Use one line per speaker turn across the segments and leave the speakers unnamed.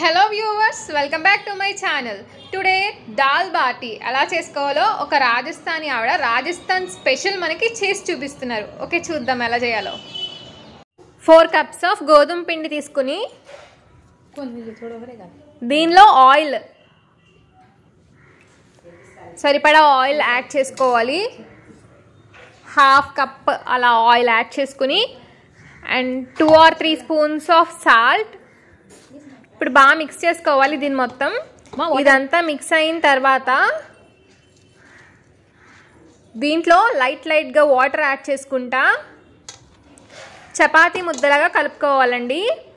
hello viewers welcome back to my channel today dal baati ఎలా చేసుకోవాలో ఒక రాజస్థానీ ఆవిడ రాజస్థాన్ స్పెషల్ మనకి చేసి చూపిస్తున్నారు ఓకే చూద్దాం ఎలా చేయాలో ఫోర్ కప్స్ ఆఫ్ గోధుమ పిండి తీసుకుని దీనిలో ఆయిల్ సరిపడా ఆయిల్ యాడ్ చేసుకోవాలి హాఫ్ కప్ అలా ఆయిల్ యాడ్ చేసుకుని and two or three spoons of salt ఇప్పుడు బాగా మిక్స్ చేసుకోవాలి దీని మొత్తం ఇదంతా మిక్స్ అయిన తర్వాత దీంట్లో లైట్ లైట్గా వాటర్ యాడ్ చేసుకుంటా చపాతీ ముద్దలాగా కలుపుకోవాలండి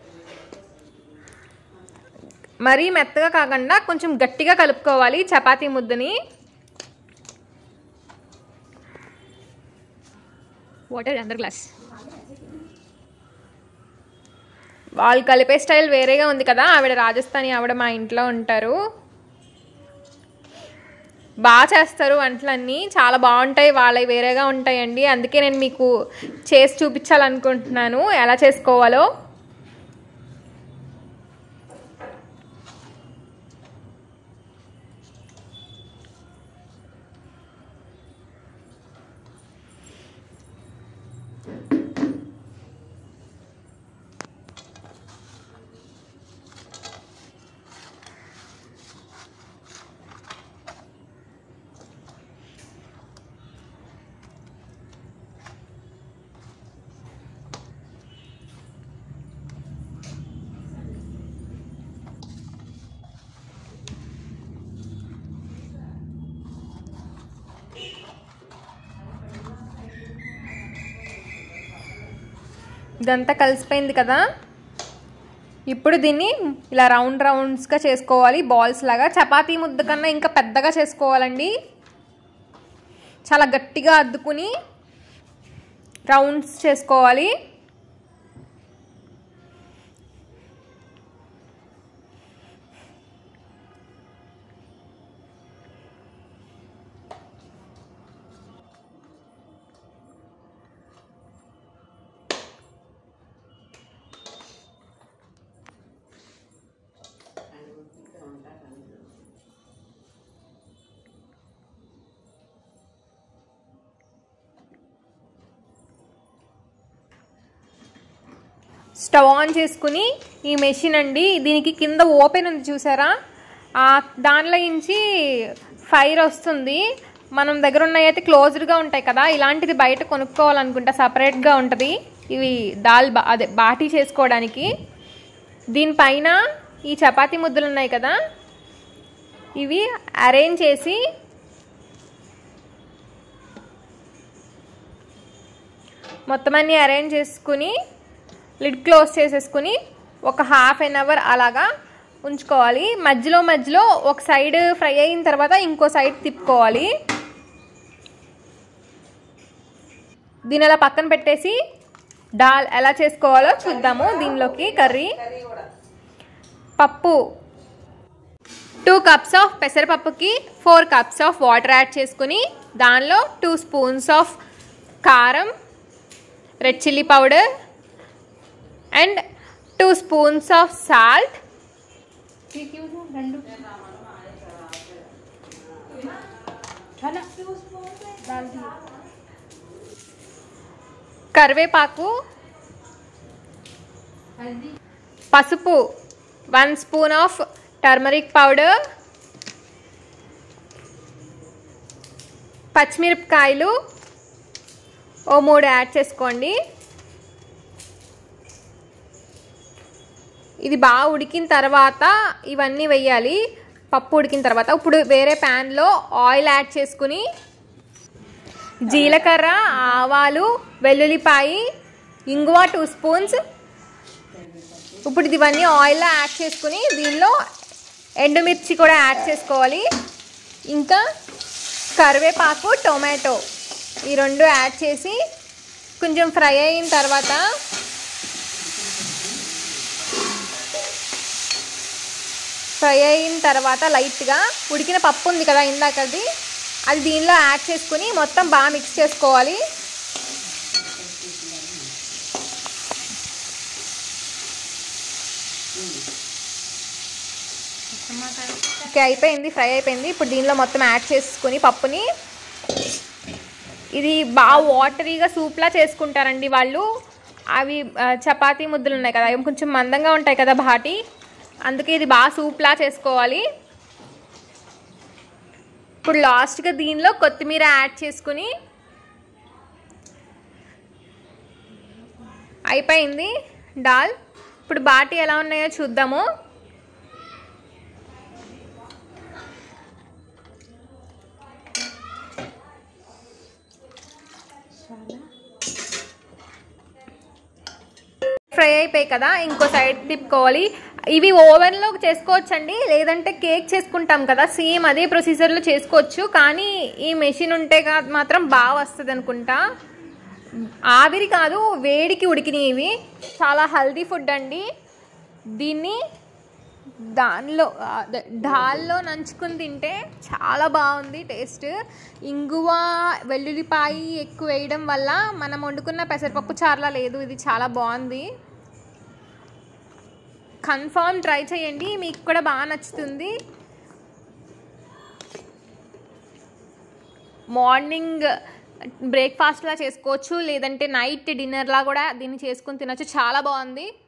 మరీ మెత్తగా కాకుండా కొంచెం గట్టిగా కలుపుకోవాలి చపాతీ ముద్దని వాటర్ అందర్ గ్లాస్ వాళ్ళు కలిపే స్టైల్ వేరేగా ఉంది కదా ఆవిడ రాజస్థానీ ఆవిడ మా ఇంట్లో ఉంటారు బాగా చేస్తారు వంటలన్నీ చాలా బాగుంటాయి వాళ్ళవి వేరేగా ఉంటాయండి అందుకే నేను మీకు చేసి చూపించాలనుకుంటున్నాను ఎలా చేసుకోవాలో ఇదంతా కలిసిపోయింది కదా ఇప్పుడు దీన్ని ఇలా రౌండ్ రౌండ్స్గా చేసుకోవాలి బాల్స్ లాగా చపాతీ ముద్ద కన్నా ఇంకా పెద్దగా చేసుకోవాలండి చాలా గట్టిగా అద్దుకుని రౌండ్స్ చేసుకోవాలి స్టవ్ ఆన్ చేసుకుని ఈ మెషిన్ అండి దీనికి కింద ఓపెన్ ఉంది చూసారా ఆ దానిలో నుంచి ఫైర్ వస్తుంది మనం దగ్గర ఉన్నాయి అయితే క్లోజ్డ్గా ఉంటాయి కదా ఇలాంటిది బయట కొనుక్కోవాలనుకుంటా సపరేట్గా ఉంటుంది ఇవి దాల్ బా అదే బాటీ చేసుకోవడానికి దీనిపైన ఈ చపాతీ ముద్దలు ఉన్నాయి కదా ఇవి అరేంజ్ చేసి మొత్తం అన్నీ అరేంజ్ చేసుకుని లిడ్ క్లోజ్ చేసేసుకుని ఒక హాఫ్ అన్ అవర్ అలాగా ఉంచుకోవాలి మధ్యలో మధ్యలో ఒక సైడ్ ఫ్రై అయిన తర్వాత ఇంకో సైడ్ తిప్పుకోవాలి దీని అలా పక్కన పెట్టేసి దాల్ ఎలా చేసుకోవాలో చూద్దాము దీనిలోకి కర్రీ పప్పు టూ కప్స్ ఆఫ్ పెసరపప్పుకి four cups of water add చేసుకుని దానిలో టూ స్పూన్స్ ఆఫ్ కారం red chilli powder and two spoons of salt కరివేపాకు పసుపు one spoon of turmeric powder పచ్చిమిరపకాయలు ఓ మూడు యాడ్ చేసుకోండి ఇది బాగా ఉడికిన తర్వాత ఇవన్నీ వెయ్యాలి పప్పు ఉడికిన తర్వాత ఇప్పుడు వేరే ప్యాన్లో ఆయిల్ యాడ్ చేసుకుని జీలకర్ర ఆవాలు వెల్లుల్లిపాయి ఇంగువ టూ స్పూన్స్ ఇప్పుడు ఇవన్నీ ఆయిల్లో యాడ్ చేసుకుని దీనిలో ఎండుమిర్చి కూడా యాడ్ చేసుకోవాలి ఇంకా కరివేపాకు టొమాటో ఈ రెండు యాడ్ చేసి కొంచెం ఫ్రై అయిన తర్వాత ఫ్రై అయిన తర్వాత లైట్గా ఉడికిన పప్పు ఉంది కదా ఇందాకది అది దీనిలో యాడ్ చేసుకుని మొత్తం బాగా మిక్స్ చేసుకోవాలి ఓకే అయిపోయింది ఫ్రై అయిపోయింది ఇప్పుడు దీనిలో మొత్తం యాడ్ చేసుకుని పప్పుని ఇది బాగా వాటరీగా సూప్లా చేసుకుంటారండి వాళ్ళు అవి ఆ, చపాతీ ముద్దలు ఉన్నాయి కదా అవి కొంచెం మందంగా ఉంటాయి కదా బాటి అందుకే ఇది బాగా సూప్లా చేసుకోవాలి ఇప్పుడు లాస్ట్గా దీనిలో కొత్తిమీర యాడ్ చేసుకుని అయిపోయింది దాల్ ఇప్పుడు బాటి ఎలా ఉన్నాయో చూద్దాము ఫ్రై అయిపోయాయి కదా ఇంకో సైడ్ తిప్పుకోవాలి ఇవి ఓవెన్లో చేసుకోవచ్చండి లేదంటే కేక్ చేసుకుంటాం కదా సేమ్ అదే ప్రొసీజర్లో చేసుకోవచ్చు కానీ ఈ మెషిన్ ఉంటే కా- మాత్రం బాగా వస్తుంది అనుకుంటా ఆవిరి కాదు వేడికి ఉడికినవి ఇవి చాలా హెల్దీ ఫుడ్ అండి దీన్ని దానిలో అదే డాల్లో నంచుకుని తింటే చాలా బాగుంది టేస్ట్ ఇంగువ వెల్లుల్లిపాయి ఎక్కువ వేయడం వల్ల మనం వండుకున్న పెసరపప్పు చారులా లేదు ఇది చాలా బాగుంది కన్ఫర్మ్ ట్రై చేయండి మీకు కూడా బాగా నచ్చుతుంది మార్నింగ్ బ్రేక్ఫాస్ట్లా చేసుకోవచ్చు లేదంటే నైట్ డిన్నర్లా కూడా దీన్ని చేసుకుని తినచ్చు చాలా బాగుంది